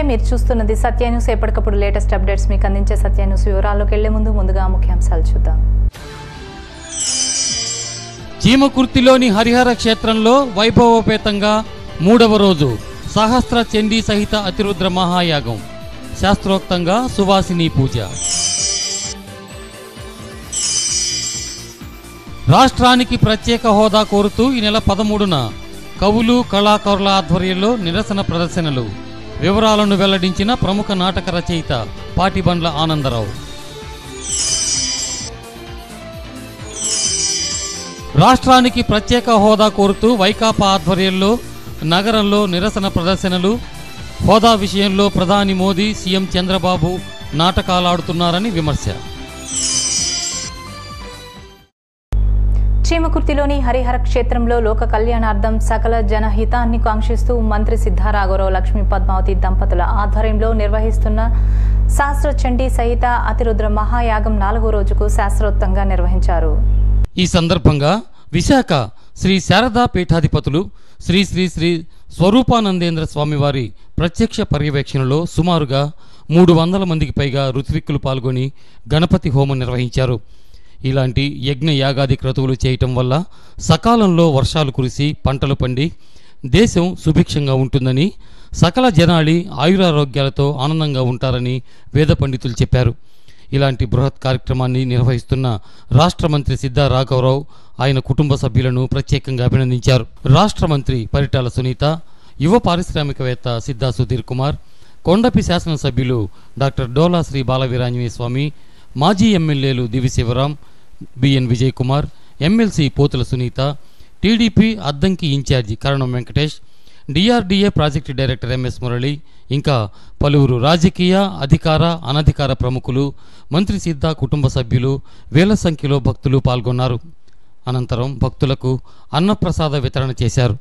మీరు చూస్తున్నది సత్య న్యూస్ ఎప్పటికప్పుడు లేటెస్ట్ అప్డేట్స్ మీకు అందించే సత్య న్యూస్ వివరాల్లోకి వెళ్లే ముందు ముందుగా ముఖ్యాంశాలు చూద్దాం చీమకుర్తిలోని హరిహర క్షేత్రంలో వైభవోపేతంగా మూడవ రోజు సహస్ర చండీ సహిత అతిరుద్ర మహాయాగం శాస్త్రోక్తంగా సువాసిని పూజ రాష్ట్రానికి ప్రత్యేక హోదా కోరుతూ ఈ నెల పదమూడున కవులు కళాకారుల ఆధ్వర్యంలో నిరసన ప్రదర్శనలు వివరాలను వెల్లడించిన ప్రముఖ నాటక రచయిత పాటిబండ్ల ఆనందరావు రాష్ట్రానికి ప్రత్యేక హోదా కోరుతూ వైకాపా ఆధ్వర్యంలో నగరంలో నిరసన ప్రదర్శనలు హోదా విషయంలో ప్రధాని మోదీ సీఎం చంద్రబాబు నాటకాలాడుతున్నారని విమర్శ చీమకుర్తిలోని హరిహర క్షేత్రంలో లోక కళ్యాణార్థం సకల జనహితాన్ని కాంక్షిస్తూ మంత్రి సిద్ధారాఘవరావు లక్ష్మీ పద్మావతి దంపతుల ఆధ్వర్యంలో నిర్వహిస్తున్న శాస్త్ర చండీ సహిత అతిరుద్ర మహాయాగం నాలుగో రోజుకు శాస్త్రోక్తంగా నిర్వహించారు ఈ సందర్భంగా విశాఖ శ్రీ శారదా పీఠాధిపతులు శ్రీ శ్రీ శ్రీ స్వరూపానందేంద్ర స్వామివారి ప్రత్యక్ష పర్యవేక్షణలో సుమారుగా మూడు వందల మందికి పైగా ఋత్విక్కులు పాల్గొని గణపతి హోమం నిర్వహించారు ఇలాంటి యజ్ఞ యాగాది క్రతువులు చేయటం వల్ల సకాలంలో వర్షాలు కురిసి పంటలు పండి దేశం సుభిక్షంగా ఉంటుందని సకల జనాళి ఆయురారోగ్యాలతో ఆనందంగా ఉంటారని వేద పండితులు చెప్పారు ఇలాంటి బృహత్ కార్యక్రమాన్ని నిర్వహిస్తున్న రాష్ట్ర మంత్రి సిద్ధా రాఘవరావు ఆయన కుటుంబ సభ్యులను ప్రత్యేకంగా అభినందించారు రాష్ట్ర మంత్రి పరిటాల సునీత యువ పారిశ్రామికవేత్త సిద్ధా సుధీర్ కుమార్ కొండపి శాసనసభ్యులు డాక్టర్ డోలా శ్రీ బాలవీరాంజనేయ స్వామి మాజీ ఎమ్మెల్యేలు Divi Sivaram BN Vijay Kumar MLC Pothula Sunitha TDP Addanki incharge Karanam Venkatesh DRDA project director MS Murali ఇంకా పలువురు రాజకీయ అధికార అనధికార ప్రముఖులు మంత్రి సిద్ధా కుటుంబ సభ్యులు వేల సంఖ్యలో భక్తులు పాల్గొన్నారు అనంతరం భక్తులకు అన్నప్రసాద వితరణ చేశారు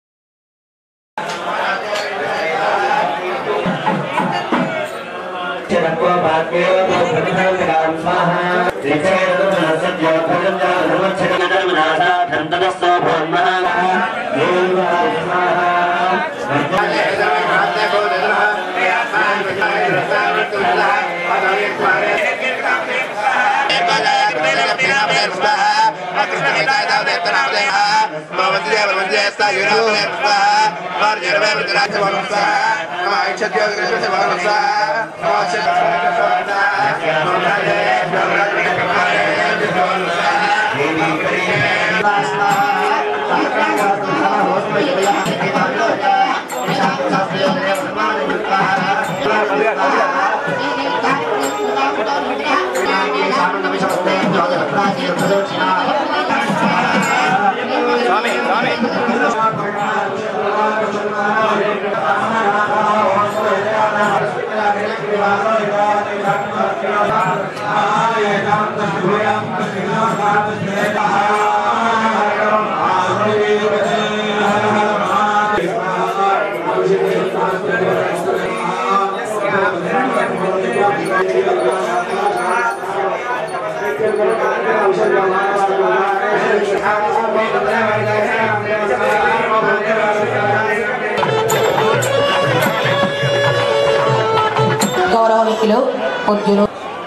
గౌరవనీయులు పూజ్యులు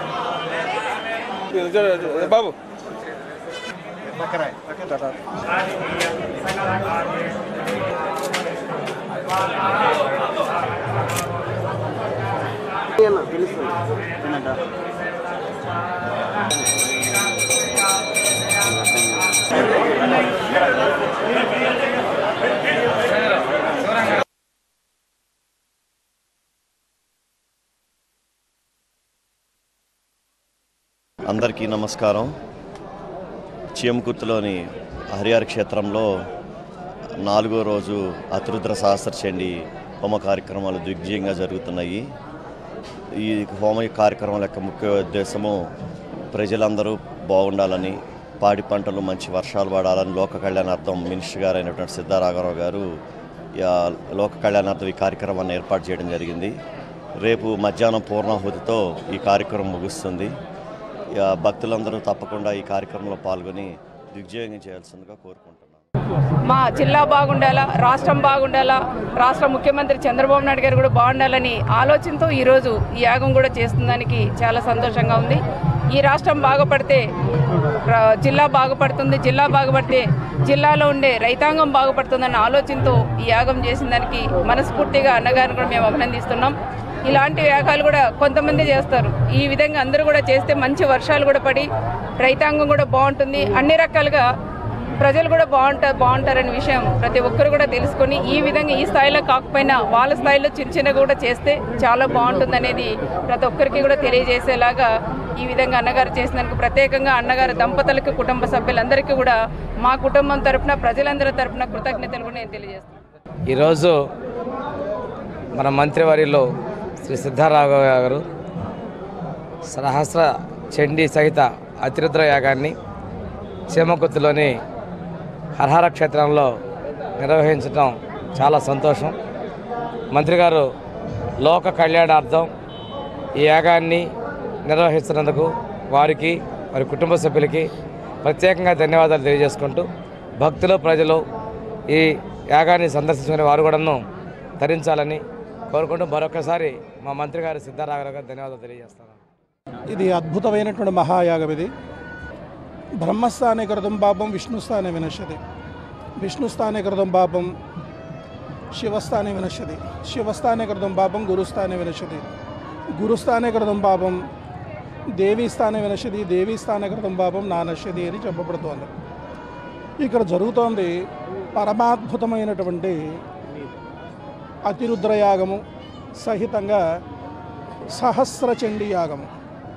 బాబు అందరికీ నమస్కారం చీమకుర్తిలోని హరిహర క్షేత్రంలో నాలుగో రోజు అతిరుద్ర సహస్ర చండి హోమ కార్యక్రమాలు దిగ్విజయంగా జరుగుతున్నాయి ఈ హోమ కార్యక్రమం యొక్క ముఖ్య ఉద్దేశము ప్రజలందరూ బాగుండాలని పాడి పంటలు మంచి వర్షాలు పడాలని లోక కళ్యాణార్థం మినిస్టర్ గారు అయినటువంటి సిద్ధారాఘవరావు గారు ఈ ఆ లోక కళ్యాణార్థం ఈ కార్యక్రమాన్ని ఏర్పాటు చేయడం జరిగింది రేపు మధ్యాహ్నం పూర్ణాహుతితో ఈ కార్యక్రమం ముగుస్తుంది ఇక భక్తులందరూ తప్పకుండా ఈ కార్యక్రమంలో పాల్గొని దిగ్విజయంగా చేయాల్సిందిగా కోరుకుంటున్నాను మా జిల్లా బాగుండాలా రాష్ట్రం బాగుండాలా రాష్ట్ర ముఖ్యమంత్రి చంద్రబాబు నాయుడు గారు కూడా బాగుండాలని ఆలోచనతో ఈరోజు ఈ యాగం కూడా చేస్తుందానికి చాలా సంతోషంగా ఉంది ఈ రాష్ట్రం బాగుపడితే రా- జిల్లా బాగుపడుతుంది జిల్లా బాగుపడితే జిల్లాలో ఉండే రైతాంగం బాగుపడుతుందన్న ఆలోచనతో ఈ యాగం చేసిన దానికి మనస్ఫూర్తిగా అన్నగారిని కూడా మేము అభినందిస్తున్నాం ఇలాంటి యాగాలు కూడా కొంతమంది చేస్తారు ఈ విధంగా అందరూ కూడా చేస్తే మంచి వర్షాలు కూడా పడి రైతాంగం కూడా బాగుంటుంది అన్ని రకాలుగా ప్రజలు కూడా బాగుంటారు బాగుంటారనే విషయం ప్రతి ఒక్కరు కూడా తెలుసుకొని ఈ విధంగా ఈ స్థాయిలో కాకపోయినా వాళ్ళ స్థాయిలో చిన్న చిన్నగా కూడా చేస్తే చాలా బాగుంటుంది అనేది ప్రతి ఒక్కరికి కూడా తెలియజేసేలాగా ఈ విధంగా అన్నగారు చేసినందుకు ప్రత్యేకంగా అన్నగారు దంపతులకి కుటుంబ సభ్యులందరికీ కూడా మా కుటుంబం తరపున ప్రజలందరి తరపున కృతజ్ఞతలు కూడా నేను తెలియజేస్తాను ఈరోజు మన మంత్రివర్యులు శ్రీ సిద్ధారాఘవ గారు సహస్ర చండీ సహిత అతిరుద్ర యాగాన్ని చీమకుర్తిలోని హరహర క్షేత్రంలో నిర్వహించడం చాలా సంతోషం మంత్రి గారు లోక కళ్యాణార్థం ఈ యాగాన్ని నిర్వహిస్తున్నందుకు వారికి వారి కుటుంబ సభ్యులకి ప్రత్యేకంగా ధన్యవాదాలు తెలియజేసుకుంటూ భక్తులు ప్రజలు ఈ యాగాన్ని సందర్శించుకునే వారు కూడాను తరించాలని కోరుకుంటూ మరొకసారి మా మంత్రి గారి సిద్ధారాఘవ గారు ధన్యవాదాలు తెలియజేస్తాను ఇది అద్భుతమైనటువంటి మహాయాగం ఇది బ్రహ్మస్థానే కృతం పాపం విష్ణుస్థానే వినశ్యతి విష్ణుస్థానే కృతం పాపం శివస్థానే వినశ్యతి శివస్థానే కృతం పాపం గురుస్థానే వినశ్యతి గురుస్థానే కృతం పాపం దేవీ స్థానే వినశ్యతి దేవీ స్థానే కృతం పాపం నానశ్యతి అని చెప్పబడుతోంది ఇక్కడ జరుగుతోంది పరమాద్భుతమైనటువంటి అతిరుద్రయాగము సహితంగా సహస్రచండీ యాగము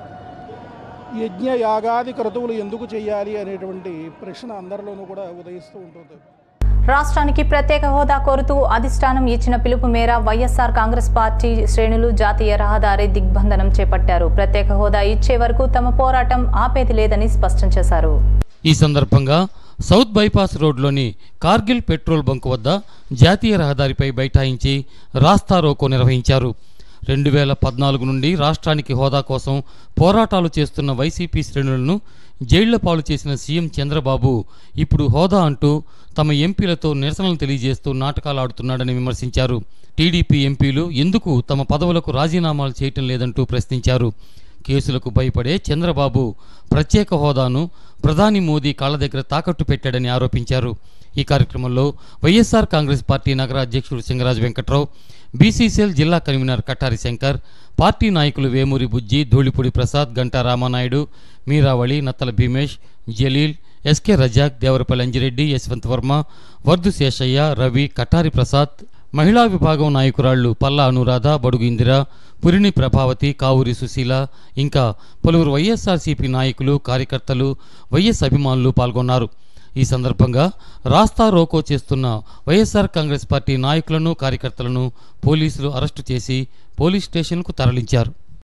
యజ్ఞ యాగాది క్రతువులు ఎందుకు చేయాలి అనేటువంటి ప్రశ్న అందరిలోనూ కూడా ఉదయిస్తూ ఉంటుంది రాష్ట్రానికి ప్రత్యేక హోదా కోరుతూ అధిష్టానం ఇచ్చిన పిలుపు మేర వైఎస్ఆర్ కాంగ్రెస్ పార్టీ శ్రేణులు జాతీయ రహదారి దిగ్బంధనం చేపట్టారు ప్రత్యేక హోదా ఇచ్చే వరకు తమ పోరాటం ఆపేది లేదని స్పష్టం చేశారు ఈ సందర్భంగా సౌత్ బైపాస్ రోడ్లోని కార్గిల్ పెట్రోల్ బంక్ వద్ద జాతీయ రహదారిపై బైఠాయించి రాస్తా రోకో నిర్వహించారు రెండు వేల పద్నాలుగు నుండి రాష్ట్రానికి హోదా కోసం పోరాటాలు చేస్తున్న వైసీపీ శ్రేణులను జైళ్ల పాలు చేసిన సీఎం చంద్రబాబు ఇప్పుడు హోదా అంటూ తమ ఎంపీలతో నిరసనలు తెలియజేస్తూ నాటకాలు ఆడుతున్నాడని విమర్శించారు టీడీపీ ఎంపీలు ఎందుకు తమ పదవులకు రాజీనామాలు చేయటం లేదంటూ ప్రశ్నించారు కేసులకు భయపడే చంద్రబాబు ప్రత్యేక హోదాను ప్రధాని మోదీ కాళ్ళ దగ్గర తాకట్టు పెట్టాడని ఆరోపించారు ఈ కార్యక్రమంలో వైఎస్ఆర్ కాంగ్రెస్ పార్టీ నగర అధ్యక్షుడు సింగరాజు వెంకట్రావు బీసీసీఎల్ జిల్లా కన్వీనర్ కట్టారి శంకర్ పార్టీ నాయకులు వేమూరి బుజ్జి ధూళిపూడి ప్రసాద్ గంటా రామానాయుడు మీరావళి నత్తల భీమేష్ జలీల్ ఎస్కే రజాక్ దేవరపల్లి అంజిరెడ్డి యశ్వంత్ వర్మ వర్ధు శేషయ్య రవి కటారి ప్రసాద్ మహిళా విభాగం నాయకురాళ్లు పల్లా అనురాధ బడుగు ఇందిర పురిని ప్రభావతి కావూరి సుశీల ఇంకా పలువురు వైఎస్ఆర్సీపీ నాయకులు కార్యకర్తలు వైఎస్ అభిమానులు పాల్గొన్నారు ఈ సందర్భంగా రాస్తా రోకో చేస్తున్న వైఎస్ఆర్ కాంగ్రెస్ పార్టీ నాయకులను కార్యకర్తలను పోలీసులు అరెస్టు చేసి పోలీస్ స్టేషన్కు తరలించారు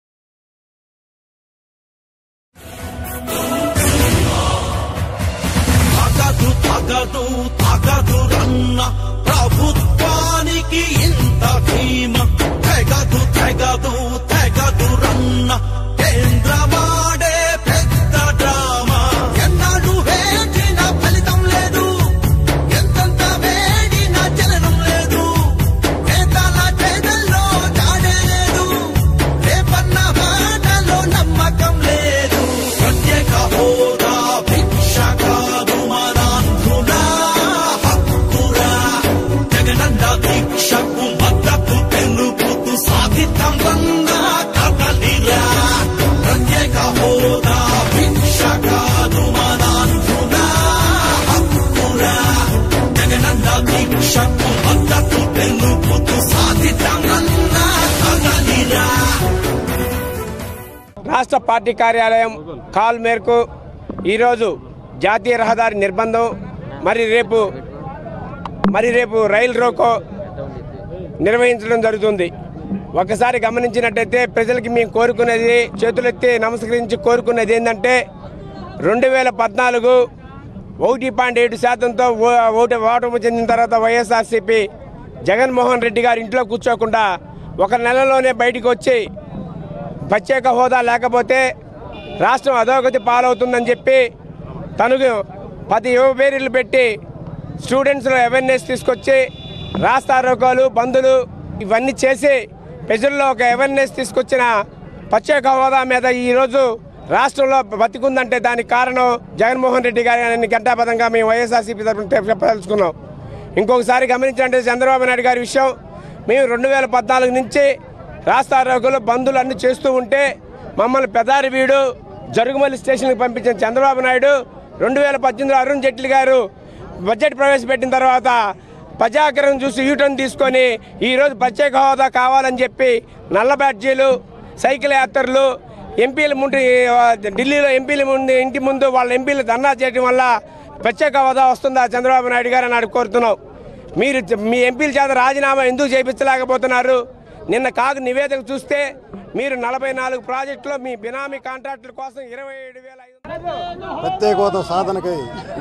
తగదు తగదు తగదు రన్న ప్రభుత్వానికి ఇంత భీమ తెగదు తెగదు తెగదు రన్న కేంద్రమాడే పెద్ద డ్రామా ఎన్నాడు వేచిన ఫలితం లేదు ఎంతంత వేడిన చలనం లేదు వేదాల చేదల్లో జాడే లేదు రేపన్న మాటలో నమ్మకం లేదు ప్రత్యేక హోదా భిక్ష కాదు మనాంధ్రుల హక్కురా జగనన్న దీక్షకు మద్దతు తెలుపుతూ సాధితం వన్న కదలిరా ప్రత్యేక హోదా భిక్ష కాదు మనాంధ్రుల హక్కురా జగనన్న దీక్షకు మద్దతు తెలుపుతూ సాధితం వన్న కదలిరా రాష్ట్ర పార్టీ కార్యాలయం కాల్ మేరకు ఈరోజు జాతీయ రహదారి నిర్బంధం మరి రేపు మరి రేపు రైలు రోకో నిర్వహించడం జరుగుతుంది ఒకసారి గమనించినట్టయితే ప్రజలకి మేము కోరుకునేది చేతులెత్తి నమస్కరించి కోరుకునేది ఏంటంటే రెండు వేల పద్నాలుగు ఒకటి పాయింట్ ఏడు శాతంతో ఓ- ఓటు ఓటమి చెందిన తర్వాత వైఎస్ఆర్సీపీ జగన్మోహన్ రెడ్డి గారి ఇంట్లో కూర్చోకుండా ఒక నెలలోనే బయటికి వచ్చి ప్రత్యేక హోదా లేకపోతే రాష్ట్రం అధోగతి పాలవుతుందని చెప్పి తనకు పది యువ పేర్లు పెట్టి స్టూడెంట్స్లో అవేర్నెస్ తీసుకొచ్చి రాస్తా రోకోలు బంధులు ఇవన్నీ చేసి ప్రజల్లో ఒక అవేర్నెస్ తీసుకొచ్చిన ప్రత్యేక హోదా మీద ఈరోజు రాష్ట్రంలో బతికుందంటే దానికి కారణం జగన్మోహన్ రెడ్డి గారి గంటాపదంగా మేము వైఎస్ఆర్సీపీ తరఫున చెప్పదలుచుకున్నాం ఇంకొకసారి గమనించాలంటే చంద్రబాబు నాయుడు గారి విషయం మేము రెండు వేల పద్నాలుగు నుంచి రాస్తా రోగులు బంధులు అన్ని చేస్తూ ఉంటే మమ్మల్ని పెదారి వీడు జరుగుమల్లి స్టేషన్కి పంపించిన చంద్రబాబు నాయుడు రెండు వేల పద్దెనిమిదిలో అరుణ్ జైట్లీ గారు బడ్జెట్ ప్రవేశపెట్టిన తర్వాత ప్రజాగ్రహం చూసి యూటర్న్ తీసుకొని ఈరోజు ప్రత్యేక హోదా కావాలని చెప్పి నల్ల బ్యాడ్జీలు సైకిల్ యాత్రలు ఎంపీల ముందు ఢిల్లీలో ఎంపీల ముందు ఇంటి ముందు వాళ్ళ ఎంపీలు ధర్నా చేయడం వల్ల ప్రత్యేక హోదా వస్తుందా చంద్రబాబు నాయుడు గారు అని కోరుతున్నాం మీరు మీ ఎంపీల చేత రాజీనామా ఎందుకు చేయించలేకపోతున్నారు నిన్న కాగు నివేదిక చూస్తే మీరు నలభై నాలుగు ప్రాజెక్టులో మీ బినామీ కాంట్రాక్టుల కోసం ఇరవై ఏడు వేల ఐదు ప్రత్యేక హోదా సాధనకై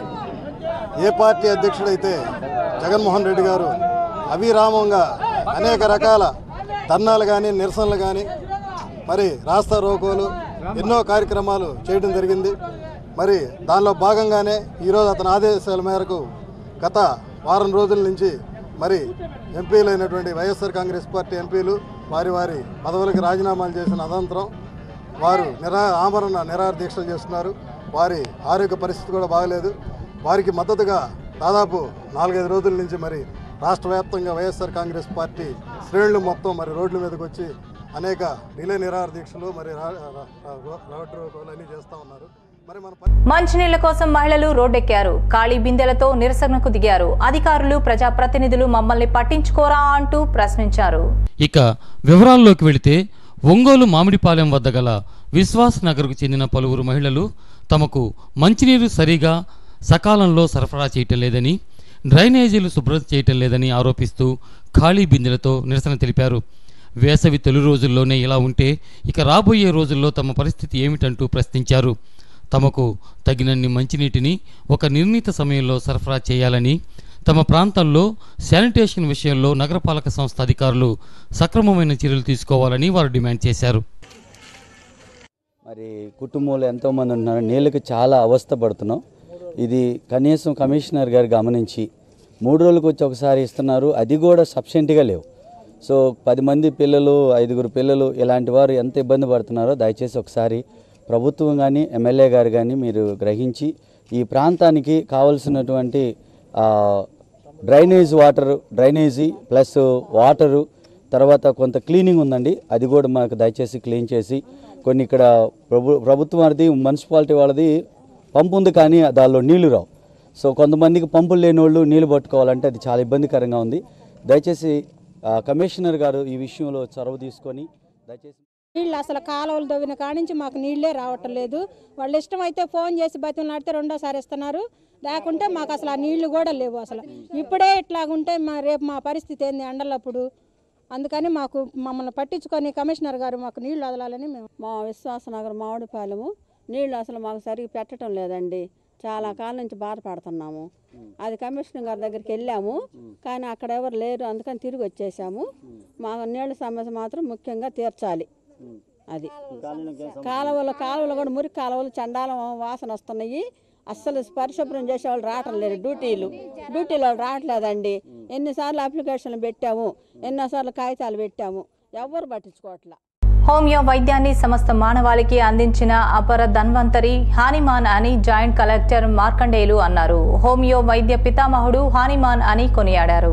ఏ పార్టీ అధ్యక్షుడైతే జగన్మోహన్ రెడ్డి గారు అవిరామంగా అనేక రకాల ధర్నాలు కానీ నిరసనలు కానీ మరి రాస్తా రోకోలు ఎన్నో కార్యక్రమాలు చేయడం జరిగింది మరి దానిలో భాగంగానే ఈరోజు అతని ఆదేశాల మేరకు గత వారం రోజుల నుంచి మరి ఎంపీలు అయినటువంటి వైఎస్ఆర్ కాంగ్రెస్ పార్టీ ఎంపీలు వారి వారి పదవులకు రాజీనామాలు చేసిన అనంతరం వారు నిరా ఆమరణ నిరాహార దీక్షలు చేస్తున్నారు వారి ఆరోగ్య పరిస్థితి కూడా బాగలేదు వారికి మద్దతుగా దాదాపు నాలుగైదు రోజుల నుంచి మరి రాష్ట్ర వ్యాప్తంగా వైఎస్ఆర్ కాంగ్రెస్ పార్టీ శ్రేణులు మొత్తం మరి రోడ్ల మీదకి వచ్చి అనేక రిలే నిరాహార దీక్షలు మరి రా- రా- రా- రోడ్డు రోకోలు అన్నీ చేస్తూ ఉన్నారు మరి మన ప- మంచినీళ్ల కోసం మహిళలు రోడ్డెక్కారు ఖాళీ బిందెలతో నిరసనకు దిగారు అధికారులు ప్రజాప్రతినిధులు మమ్మల్ని పట్టించుకోరా అంటూ ప్రశ్నించారు ఇక వివరాల్లోకి వెళితే ఒంగోలు మామిడిపాలెం వద్ద గల విశ్వాస్ నగర్కు చెందిన పలువురు మహిళలు తమకు మంచినీరు సరిగా సకాలంలో సరఫరా చేయటం లేదని డ్రైనేజీలు శుభ్రం చేయటం లేదని ఆరోపిస్తూ ఖాళీ బిందెలతో నిరసన తెలిపారు వేసవి తొలి రోజుల్లోనే ఇలా ఉంటే ఇక రాబోయే రోజుల్లో తమ పరిస్థితి ఏమిటంటూ ప్రశ్నించారు తమకు తగినన్ని మంచినీటిని ఒక నిర్ణీత సమయంలో సరఫరా చేయాలని తమ ప్రాంతాల్లో శానిటేషన్ విషయంలో నగరపాలక సంస్థ అధికారులు సక్రమమైన చర్యలు తీసుకోవాలని వారు డిమాండ్ చేశారు మరి కుటుంబంలో ఎంతోమంది ఉంటున్నారు నీళ్ళకి చాలా అవస్థ పడుతున్నాం ఇది కనీసం కమిషనర్ గారు గమనించి మూడు రోజులకు వచ్చి ఒకసారి ఇస్తున్నారు అది కూడా సఫిషియెంట్గా లేవు సో పది మంది పిల్లలు ఐదుగురు పిల్లలు ఇలాంటి వారు ఎంత ఇబ్బంది పడుతున్నారో దయచేసి ఒకసారి ప్రభుత్వం కానీ ఎమ్మెల్యే గారు కానీ మీరు గ్రహించి ఈ ప్రాంతానికి కావలసినటువంటి ఆ, drainage water drainage plus water తర్వాత కొంత క్లీనింగ్ ఉందండి అది కూడా మాకు దయచేసి క్లీన్ చేసి కొన్ని ఇక్కడ ప్రభు ప్రభుత్వం వారిది మున్సిపాలిటీ వాళ్ళది పంపు ఉంది కానీ దానిలో నీళ్లు రావు సో కొంతమందికి పంపులు లేని వాళ్ళు నీళ్లు పట్టుకోవాలంటే అది చాలా ఇబ్బందికరంగా ఉంది దయచేసి ఆ, కమిషనర్ గారు ఈ విషయంలో చొరవ తీసుకొని దయచేసి నీళ్ళు అసలు కాలువలు దవ్విన కానించి మాకు నీళ్ళే రావటం లేదు వాళ్ళు ఇష్టమైతే ఫోన్ చేసి బతిమలాడితే రెండోసారి ఇస్తున్నారు లేకుంటే మాకు అసలు ఆ నీళ్లు కూడా లేవు అసలు ఇప్పుడే ఇట్లాగుంటే మా రేపు మా పరిస్థితి ఏంది ఎండలప్పుడు అందుకని మాకు మమ్మల్ని పట్టించుకొని కమిషనర్ గారు మాకు నీళ్లు వదలాలని మేము మా విశ్వాసనగర్ మామిడిపాలెము నీళ్లు అసలు మాకు సరిగ్గా పెట్టడం లేదండి చాలా కాలం నుంచి బాధపడుతున్నాము అది కమిషనర్ గారి దగ్గరికి వెళ్ళాము కానీ అక్కడ ఎవరు లేరు అందుకని తిరిగి వచ్చేసాము మా నీళ్ళ సమస్య మాత్రం ముఖ్యంగా తీర్చాలి అది కాలువలు కాలువలు కూడా మురికి కాలువలు చండాలం వాసన వస్తున్నాయి అస్సలు పరిశుభ్రం చేసేవాళ్ళు రావటం లేదు డ్యూటీలు డ్యూటీలు వాళ్ళు రావట్లేదండి ఎన్నిసార్లు అప్లికేషన్లు పెట్టాము ఎన్నోసార్లు కాగితాలు పెట్టాము ఎవరు పట్టించుకోవట్లా హోమియో వైద్యాన్ని సమస్త మానవాళికి అందించిన అపర ధన్వంతరి హానిమాన్ అని జాయింట్ కలెక్టర్ మార్కండేయులు అన్నారు హోమియో వైద్య పితామహుడు హానిమాన్ అని కొనియాడారు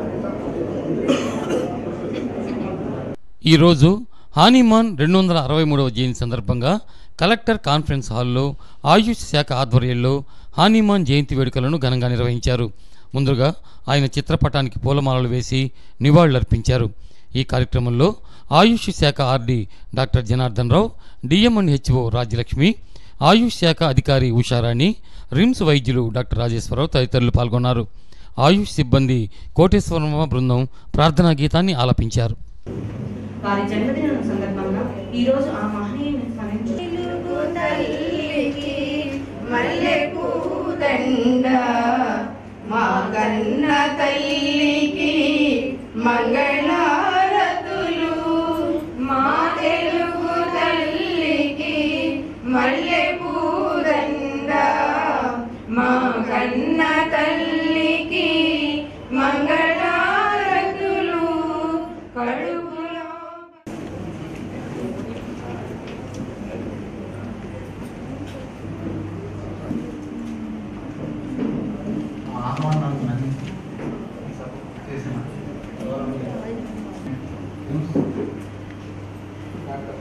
ఈరోజు హానీమాన్ రెండు వందల అరవై మూడవ జయంతి సందర్భంగా కలెక్టర్ కాన్ఫరెన్స్ హాల్లో ఆయుష్ శాఖ ఆధ్వర్యంలో హానీమాన్ జయంతి వేడుకలను ఘనంగా నిర్వహించారు ముందుగా ఆయన చిత్రపటానికి పూలమాలలు వేసి నివాళులర్పించారు ఈ కార్యక్రమంలో ఆయుష్ శాఖ RD doctor Janardhan Rao DM and HO Rajyalakshmi Ayush శాఖ అధికారి ఉషారాణి రిమ్స్ వైద్యులు డాక్టర్ రాజేశ్వరరావు తదితరులు పాల్గొన్నారు ఆయుష్ సిబ్బంది కోటేశ్వరమ్మ బృందం ప్రార్థనా గీతాన్ని ఆలపించారు వారి జన్మదినం సందర్భంగా ఈ రోజు ఆ మహనీయుని స్మరించి మల్లెపూదండ మా కన్న తల్లికి మంగళారతులు మా తెలుగు తల్లికి మల్లెపూదండ మా కన్న తల్లికి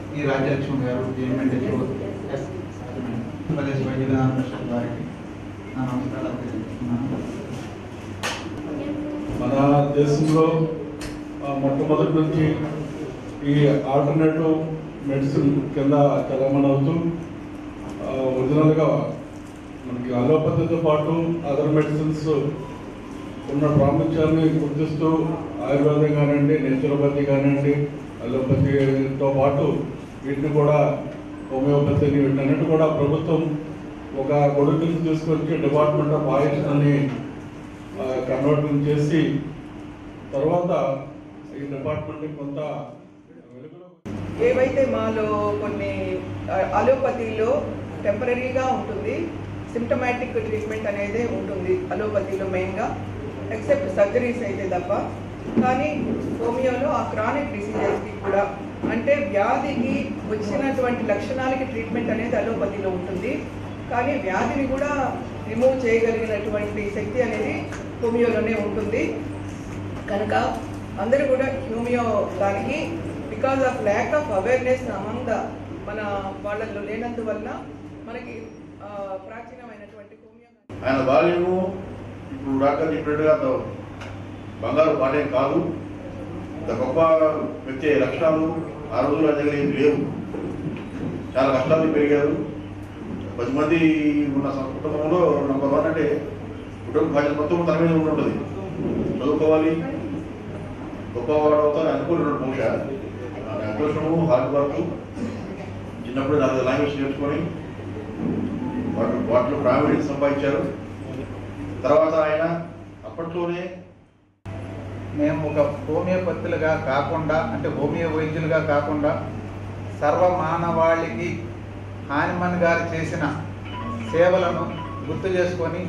ఈ రాజ్యలక్ష్మి గారు జేఎంఎన్హెచ్ఓ ఎస్ ప్రదేశ్ వైద్య విధాన పరిషత్ వారికి నా నమస్కారాలు తెలియజేస్తున్నాను మన దేశంలో ఆ, మొట్టమొదటి నుంచి ఈ ఆల్టర్నేటివ్ మెడిసిన్ కింద చలామణి అవుతూ ఆ, ఒరిజినల్గా మనకి అలోపతితో పాటు అదర్ మెడిసిన్స్ ఉన్న ప్రాముఖ్యాన్ని గుర్తిస్తూ ఆయుర్వేదం కానివ్వండి నేచురోపతి కానివ్వండి అలోపతితో పాటు వీటిని కూడా హోమియోపతిని వీటన్నిటి కూడా ప్రభుత్వం ఒక కొడుకుని తీసుకొచ్చి డిపార్ట్మెంట్ ఆఫ్ ఆయుష్ అని కన్వర్ట్ చేసి తర్వాత ఈ డిపార్ట్మెంట్ కొంత ఏవైతే మాలో కొన్ని ఆ, అలోపతిలో టెంపరీగా ఉంటుంది సిమ్టమాటిక్ ట్రీట్మెంట్ అనేది ఉంటుంది అలోపతిలో మెయిన్గా ఎక్సెప్ట్ సర్జరీస్ అయితే తప్ప కానీ హోమియోలో ఆ క్రానిక్ డిసీజెస్కి కూడా అంటే వ్యాధికి వచ్చినటువంటి లక్షణాలకి ట్రీట్మెంట్ అనేది అలోపతిలో ఉంటుంది కానీ వ్యాధిని కూడా రిమూవ్ చేయగలిగినటువంటి శక్తి అనేది హోమియోలోనే ఉంటుంది కనుక అందరూ కూడా హ్యూమియో దానికి because of lack of awareness among the మన వాళ్ళల్లో లేనందువల్ల మనకి ఆ, ప్రాచీనమైనటువంటి ఆయన బాల్యము ఇప్పుడు డాక్టర్ చెప్పినట్టుగా అంత బంగారు పాటేం కాదు ఇంత గొప్ప వ్యక్తి లక్షణాలు ఆ రోజుల్లో ఆయన దగ్గర ఏం లేవు చాలా కష్టాలు పెరిగారు పది మంది ఉన్న సం- కుటుంబంలో నంబర్ వన్ అంటే కుటుంబ బాధ్యత మొత్తం తన మీద ఉంటుంది చదువుకోవాలి గొప్పవాడు అవుతాను అనుకుంటున్నాడు బహుశా ఆయన అదృష్టము హార్డ్ వర్క్ చిన్నప్పుడు నాలుగు లాంగ్వేజ్ నేర్చుకొని వాటి వాటిలో ప్రావీణ్యం సంపాదించారు తర్వాత ఆయన అప్పట్లోనే మేము ఒక హోమియోపతులుగా కాకుండా అంటే హోమియో వైద్యులుగా కాకుండా సర్వ మానవాళికి హానిమన్ గారు చేసిన సేవలను గుర్తు చేసుకొని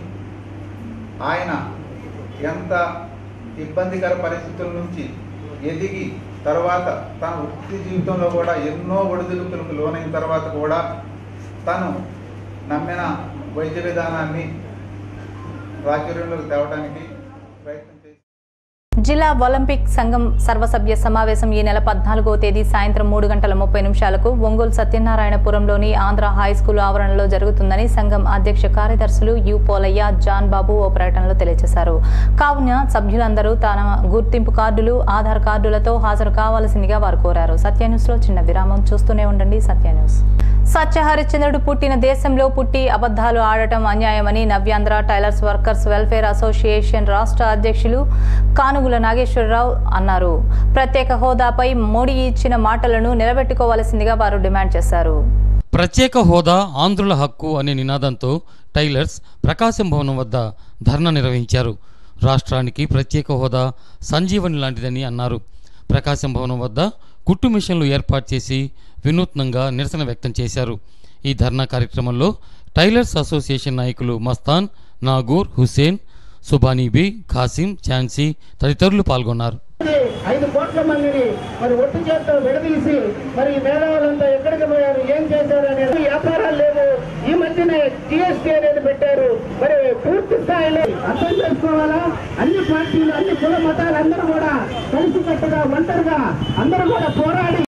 ఆయన ఎంత ఇబ్బందికర పరిస్థితుల నుంచి ఎదిగి తర్వాత తన వృత్తి జీవితంలో కూడా ఎన్నో ఒడిదుడుకులకు లోనైన తర్వాత కూడా తను నమ్మిన వైద్య విధానాన్ని ప్రాచుర్యంలోకి తేవడానికి ప్రయత్నం జిల్లా ఒలింపిక్ సంఘం సర్వసభ్య సమావేశం ఈ నెల పద్నాలుగో తేదీ సాయంత్రం మూడు గంటల ముప్పై నిమిషాలకు ఒంగోలు సత్యనారాయణపురంలోని ఆంధ్ర హై స్కూల్ ఆవరణలో జరుగుతుందని సంఘం అధ్యక్ష కార్యదర్శులు యు పోలయ్య జాన్ బాబు ఓ ప్రకటనలో తెలియజేశారు కావున సభ్యులందరూ తన గుర్తింపు కార్డులు ఆధార్ కార్డులతో హాజరు కావాల్సిందిగా వారు కోరారు సత్య న్యూస్ లో చిన్న విరామం చూస్తూనే ఉండండి సత్య న్యూస్ సత్య హరిశ్చంద్రుడు పుట్టిన దేశంలో పుట్టి అబద్ధాలు ఆడటం అన్యాయమని Navyandhra tailors workers welfare association రాష్ట్ర అధ్యక్షులు కానుగుల నాగేశ్వరరావు అన్నారు ప్రత్యేక హోదాపై మోడీ ఇచ్చిన మాటలను నిలబెట్టుకోవాల్సిందిగా వారు డిమాండ్ చేశారు ప్రత్యేక హోదా ఆంధ్రుల హక్కు అనే నినాదంతో టైలర్స్ ప్రకాశం భవనం వద్ద ధర్నా నిర్వహించారు రాష్ట్రానికి ప్రత్యేక హోదా సంజీవని లాంటిదని అన్నారు ప్రకాశం భవనం వద్ద కుట్టు మిషన్లు ఏర్పాటు చేసి వినూత్నంగా నిరసన వ్యక్తం చేశారు ఈ ధర్నా కార్యక్రమంలో టైలర్స్ అసోసియేషన్ నాయకులు మస్తాన్ నాగూర్ హుసేన్ సుబానీబీ ఖాసిం ఝాన్సీ తదితరులు పాల్గొన్నారు ఐదు కోట్ల మందిని మరి ఒట్టు చేత్తో విడదీసి మరి ఈ మేధావులంతా ఎక్కడికి పోయారు ఏం చేశారు అనేది వ్యాపారాలు లేవు ఈ మధ్యనే జిఎస్టీ అనేది పెట్టారు మరి పూర్తి స్థాయిలో అర్థం చేసుకోవాలా అన్ని పార్టీలు అన్ని కుల మతాలు అందరూ కూడా కలిసికట్టుగా ఒంటరిగా అందరూ కూడా పోరాడి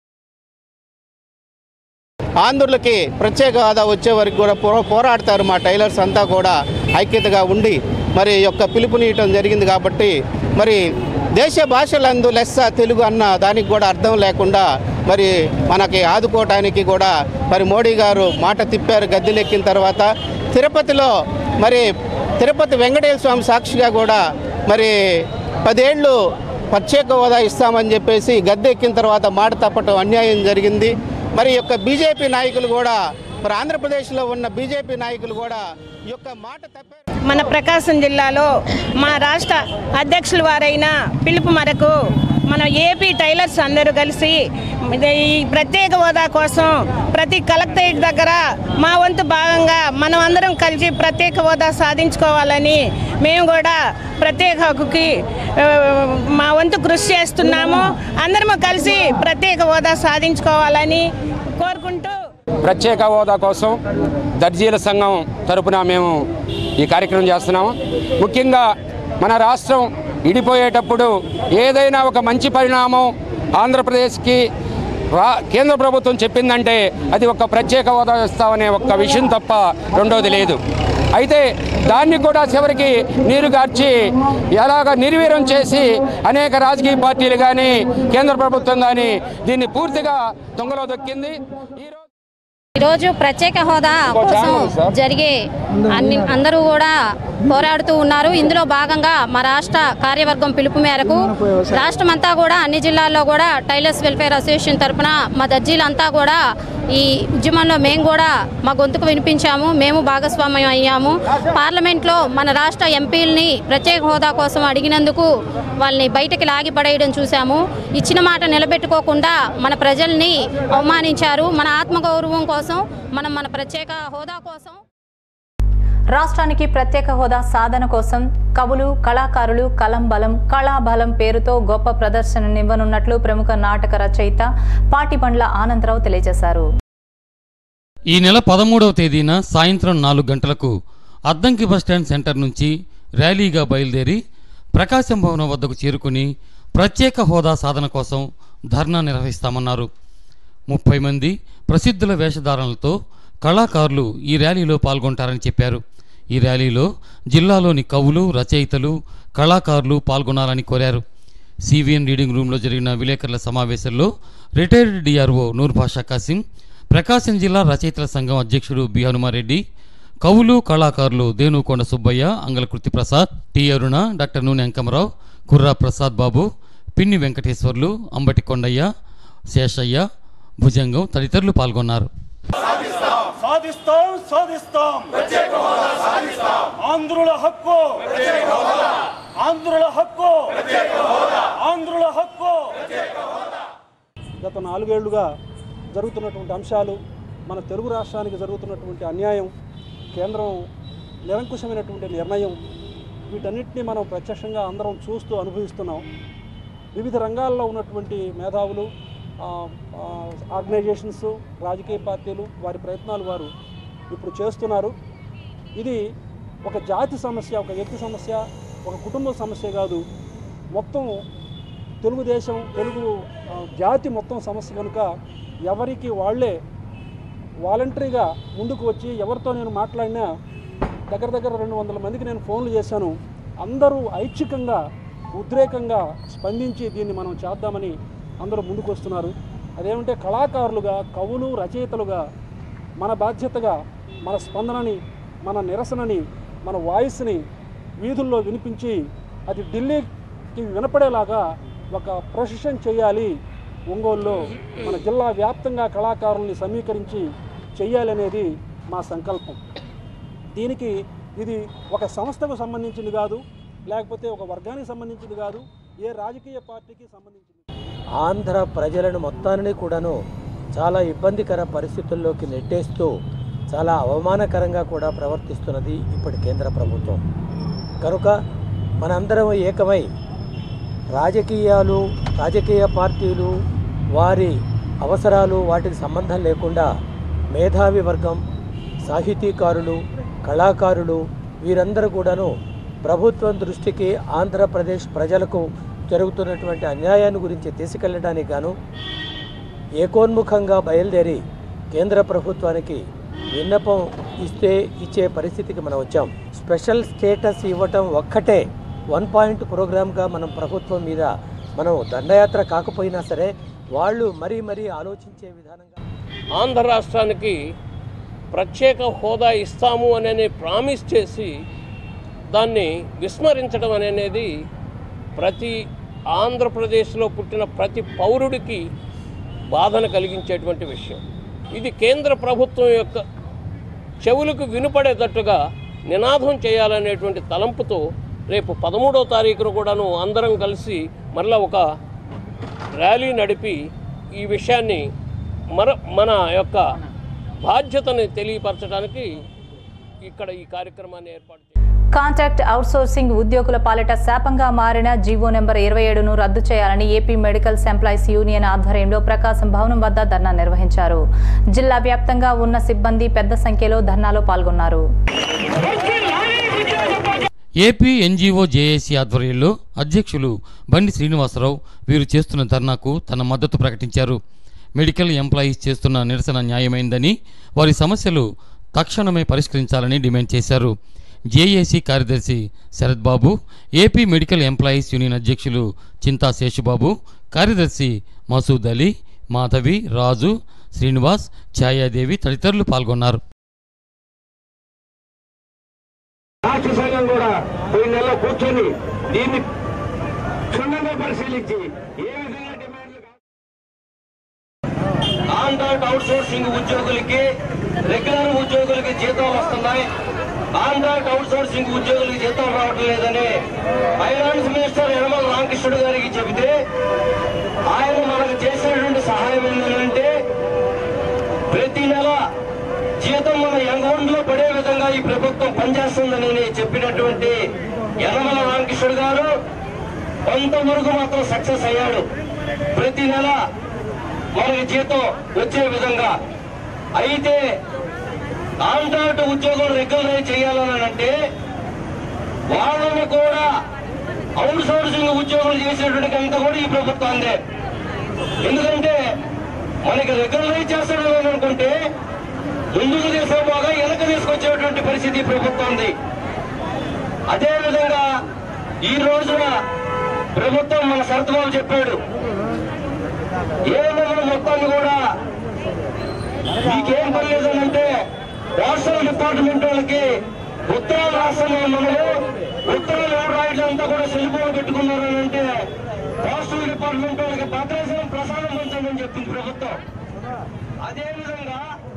ఆంధ్రులకి ప్రత్యేక హోదా వచ్చే వరకు కూడా పో పోరాడతారు మా టైలర్స్ అంతా కూడా ఐక్యతగా ఉండి మరి ఈ యొక్క పిలుపునియటం జరిగింది కాబట్టి మరి దేశ భాషలందు లెస్స తెలుగు అన్న దానికి కూడా అర్థం లేకుండా మరి మనకి ఆదుకోవటానికి కూడా మరి మోడీ గారు మాట తిప్పారు గద్దెలెక్కిన తర్వాత తిరుపతిలో మరి తిరుపతి వెంకటేశ్వర స్వామి సాక్షిగా కూడా మరి పదేళ్ళు ప్రత్యేక హోదా ఇస్తామని చెప్పేసి గద్దె ఎక్కిన తర్వాత మాట తప్పటం అన్యాయం జరిగింది మరి ఈ యొక్క బీజేపీ నాయకులు కూడా మరి ఆంధ్రప్రదేశ్లో ఉన్న బీజేపీ నాయకులు కూడా ఈ యొక్క మాట తప్పారు మన ప్రకాశం జిల్లాలో మా రాష్ట్ర అధ్యక్షుల వారైన పిలుపు మేరకు మన ఏపీ టైలర్స్ అందరూ కలిసి ఇది ఈ ప్రత్యేక హోదా కోసం ప్రతి కలెక్టరేట్ దగ్గర మా వంతు భాగంగా మనం అందరం కలిసి ప్రత్యేక హోదా సాధించుకోవాలని మేము కూడా ప్రత్యేక హక్కుకి ఆ, మా వంతు కృషి చేస్తున్నాము అందరము కలిసి ప్రత్యేక హోదా సాధించుకోవాలని కోరుకుంటూ ప్రత్యేక హోదా కోసం దర్జీల సంఘం తరపున మేము ఈ కార్యక్రమం చేస్తున్నాము ముఖ్యంగా మన రాష్ట్రం ఇడిపోయేటప్పుడు ఏదైనా ఒక మంచి పరిణామం ఆంధ్రప్రదేశ్కి రా కేంద్ర ప్రభుత్వం చెప్పిందంటే అది ఒక ప్రత్యేక హోదా ఇస్తామనే ఒక్క విషయం తప్ప రెండోది లేదు అయితే దాన్ని కూడా చివరికి నీరు గార్చి ఎలాగ నిర్వీర్యం చేసి అనేక రాజకీయ పార్టీలు కానీ కేంద్ర ప్రభుత్వం కానీ దీన్ని పూర్తిగా దొంగలో దొక్కింది ఈరోజు ప్రత్యేక హోదా కోసం జరిగే అన్ని అందరూ కూడా పోరాడుతూ ఉన్నారు ఇందులో భాగంగా మా రాష్ట్ర కార్యవర్గం పిలుపు మేరకు రాష్ట్రమంతా కూడా అన్ని జిల్లాల్లో కూడా టైలర్స్ వెల్ఫేర్ అసోసియేషన్ తరఫున మా దర్జీలంతా కూడా ఈ ఉద్యమంలో మేము కూడా మా గొంతుకు వినిపించాము మేము భాగస్వామ్యం అయ్యాము పార్లమెంట్లో మన రాష్ట్ర ఎంపీలని ప్రత్యేక హోదా కోసం అడిగినందుకు వాళ్ళని బయటకి లాగి పడేయడం చూసాము ఇచ్చిన మాట నిలబెట్టుకోకుండా మన ప్రజల్ని అవమానించారు మన ఆత్మగౌరవం కోసం మనం మన ప్రత్యేక హోదా కోసం రాష్ట్రానికి ప్రత్యేక హోదా సాధన కోసం కవులు కళాకారులు కలం బలం కళాబలం పేరుతో గొప్ప ప్రదర్శననివ్వనున్నట్లు ప్రముఖ నాటక రచయిత పాటిబండ్ల ఆనందరావు తెలియజేశారు ఈ నెల పదమూడవ తేదీన సాయంత్రం నాలుగు గంటలకు అద్దంకి బస్టాండ్ సెంటర్ నుంచి ర్యాలీగా బయలుదేరి ప్రకాశం భవనం వద్దకు చేరుకుని ప్రత్యేక హోదా సాధన కోసం ధర్నా నిర్వహిస్తామన్నారు ముప్పై మంది ప్రసిద్ధుల వేషధారణలతో కళాకారులు ఈ ర్యాలీలో పాల్గొంటారని చెప్పారు ఈ ర్యాలీలో జిల్లాలోని కవులు రచయితలు కళాకారులు పాల్గొనాలని కోరారు సివిఎన్ రీడింగ్ రూమ్లో జరిగిన విలేకరుల సమావేశంలో రిటైర్డ్ డిఆర్ఓ నూర్ భాషా కాసిం ప్రకాశం జిల్లా రచయితల సంఘం అధ్యక్షుడు బి హనుమారెడ్డి కవులు కళాకారులు దేనుకొండ సుబ్బయ్య అంగలకృతి ప్రసాద్ టి అరుణ డాక్టర్ నూనె అంకమరావు కుర్రా ప్రసాద్ బాబు పిన్ని వెంకటేశ్వర్లు అంబటి కొండయ్య శేషయ్య భుజంగం తదితరులు పాల్గొన్నారు సాధిస్తాం సాధిస్తాం ఆంధ్రుల హక్కు ఆంధ్రుల హక్కు ఆంధ్రుల హక్కు గత నాలుగేళ్లుగా జరుగుతున్నటువంటి అంశాలు మన తెలుగు రాష్ట్రానికి జరుగుతున్నటువంటి అన్యాయం కేంద్రం నిరంకుశమైనటువంటి నిర్ణయం వీటన్నిటిని మనం ప్రత్యక్షంగా అందరం చూస్తూ అనుభవిస్తున్నాం వివిధ రంగాల్లో ఉన్నటువంటి మేధావులు ఆ, ఆ, ఆర్గనైజేషన్స్ రాజకీయ పార్టీలు వారి ప్రయత్నాలు వారు ఇప్పుడు చేస్తున్నారు ఇది ఒక జాతి సమస్య ఒక వ్యక్తి సమస్య ఒక కుటుంబ సమస్య కాదు మొత్తం తెలుగుదేశం తెలుగు ఆ, జాతి మొత్తం సమస్య కనుక ఎవరికి వాళ్ళే వాలంటరీగా ముందుకు వచ్చి ఎవరితో నేను మాట్లాడినా దగ్గర దగ్గర రెండు వందల మందికి నేను ఫోన్లు చేశాను అందరూ ఐచ్ఛికంగా ఉద్రేకంగా స్పందించి దీన్ని మనం చేద్దామని అందరూ ముందుకు వస్తున్నారు అదేమంటే కళాకారులుగా కవులు రచయితలుగా మన బాధ్యతగా మన స్పందనని మన నిరసనని మన వాయిస్ని వీధుల్లో వినిపించి అది ఢిల్లీకి వినపడేలాగా ఒక ప్రొసెషన్ చేయాలి ఒంగోలులో మన జిల్లా వ్యాప్తంగా కళాకారుల్ని సమీకరించి చెయ్యాలనేది మా సంకల్పం దీనికి ఇది ఒక సంస్థకు సంబంధించింది కాదు లేకపోతే ఒక వర్గానికి సంబంధించింది కాదు ఏ రాజకీయ పార్టీకి సంబంధించింది ఆంధ్ర ప్రజలను మొత్తాన్ని కూడాను చాలా ఇబ్బందికర పరిస్థితుల్లోకి నెట్టేస్తూ చాలా అవమానకరంగా కూడా ప్రవర్తిస్తున్నది ఇప్పటి కేంద్ర ప్రభుత్వం కనుక మనందరం ఏకమై రాజకీయాలు రాజకీయ పార్టీలు వారి అవసరాలు వాటికి సంబంధం లేకుండా మేధావి వర్గం సాహితీకారులు కళాకారులు వీరందరూ కూడాను ప్రభుత్వం దృష్టికి ఆంధ్రప్రదేశ్ ప్రజలకు జరుగుతున్నటువంటి అన్యాయాన్ని గురించి తీసుకెళ్ళడానికి గాను ఏకోన్ముఖంగా బయలుదేరి కేంద్ర ప్రభుత్వానికి విన్నపం ఇస్తే ఇచ్చే పరిస్థితికి మనం వచ్చాం స్పెషల్ స్టేటస్ ఇవ్వటం ఒక్కటే వన్ పాయింట్ ప్రోగ్రామ్గా మనం ప్రభుత్వం మీద మనం దండయాత్ర కాకపోయినా సరే వాళ్ళు మరీ మరీ ఆలోచించే విధానంగా ఆంధ్ర రాష్ట్రానికి ప్రత్యేక హోదా ఇస్తాము అనే ప్రామిస్ చేసి దాన్ని విస్మరించడం అనేది ప్రతి ఆంధ్రప్రదేశ్లో పుట్టిన ప్రతి పౌరుడికి బాధను కలిగించేటువంటి విషయం ఇది కేంద్ర ప్రభుత్వం యొక్క చెవులకు వినుపడేటట్టుగా నినాదం చేయాలనేటువంటి తలంపుతో రేపు పదమూడవ తారీఖున కూడాను అందరం కలిసి మరలా ఒక ర్యాలీ నడిపి ఈ విషయాన్ని మన మన యొక్క బాధ్యతని తెలియపరచడానికి ఇక్కడ ఈ కార్యక్రమాన్ని ఏర్పాటు కాంట్రాక్ట్ అవుట్సోర్సింగ్ ఉద్యోగుల పాలిట శాపంగా మారిన జీవో నెంబర్ ఇరవై ఏడును రద్దు చేయాలని ఏపీ మెడికల్స్ ఎంప్లాయీస్ యూనియన్ ఆధ్వర్యంలో ప్రకాశం భవనం వద్ద ధర్నా నిర్వహించారు జిల్లా వ్యాప్తంగా ఉన్న సిబ్బంది పెద్ద సంఖ్యలో ధర్నాలో పాల్గొన్నారు ఏపీ ఎన్జీఓ జేఏసీ ఆధ్వర్యంలో అధ్యక్షులు బండి శ్రీనివాసరావు వీరు చేస్తున్న ధర్నాకు తన మద్దతు ప్రకటించారు మెడికల్ ఎంప్లాయీస్ చేస్తున్న నిరసన న్యాయమైందని వారి సమస్యలు తక్షణమే పరిష్కరించాలని డిమాండ్ చేశారు జేఏసీ కార్యదర్శి Sarath Babu AP medical employees union అధ్యక్షులు చింతా శేషుబాబు కార్యదర్శి మసూద్ అలీ మాధవి రాజు శ్రీనివాస్ ఛాయాదేవి తదితరులు పాల్గొన్నారు రాష్ట్ర సంఘం కూడా పోయిన నెలలో కూర్చొని దీన్ని క్షుణ్ణంగా పరిశీలించి ఏ విధంగా డిమాండ్లు కాంట్రాక్ట్ అవుట్ సోర్సింగ్ ఉద్యోగులకి రెగ్యులర్ ఉద్యోగులకి జీతాలు వస్తున్నాయి కాంట్రాక్ట్ అవుట్ సోర్సింగ్ ఉద్యోగులకి జీతాలు రావటం లేదని ఫైనాన్స్ మినిస్టర్ యనమల రామకృష్ణుడు గారికి చెబితే ఆయన మనకు చేసినటువంటి సహాయం ఏంటంటే ప్రతి నెల జీతం మన అకౌంట్ లో పడే విధంగా ఈ ప్రభుత్వం పనిచేస్తుందని చెప్పినటువంటి యనమల రామకృష్ణుడు గారు కొంతవరకు మాత్రం సక్సెస్ అయ్యాడు ప్రతి నెల మనకి జీతం వచ్చే విధంగా అయితే కాంట్రాక్ట్ ఉద్యోగం రెగ్యులరైజ్ చేయాలని అంటే వాళ్ళని కూడా అవుట్ సోర్సింగ్ ఉద్యోగులు చేసేటువంటి అంత కూడా ఈ ప్రభుత్వాందే ఎందుకంటే మనకి రెగ్యులరైజ్ చేస్తాడని అనుకుంటే ముందుకు తీసుకోపోగా వెనక తీసుకొచ్చేటువంటి పరిస్థితి ఈ ప్రభుత్వంది అదేవిధంగా ఈ రోజున ప్రభుత్వం మన శరత్బాబు చెప్పాడు ఏమో మొత్తాన్ని కూడా మీకేం పని లేదనంటే పోస్టల్ డిపార్ట్మెంట్ వాళ్ళకి ఉత్తరాలు రాస్తున్నాం మనము ఉత్తరాలు ఎవరు రాయట్లంతా కూడా సెల్ఫోన్ పెట్టుకున్నారు అని అంటే పోస్టల్ డిపార్ట్మెంట్ వాళ్ళకి భద్రాసనం ప్రసాదం పంచమని చెప్పింది ప్రభుత్వం అదేవిధంగా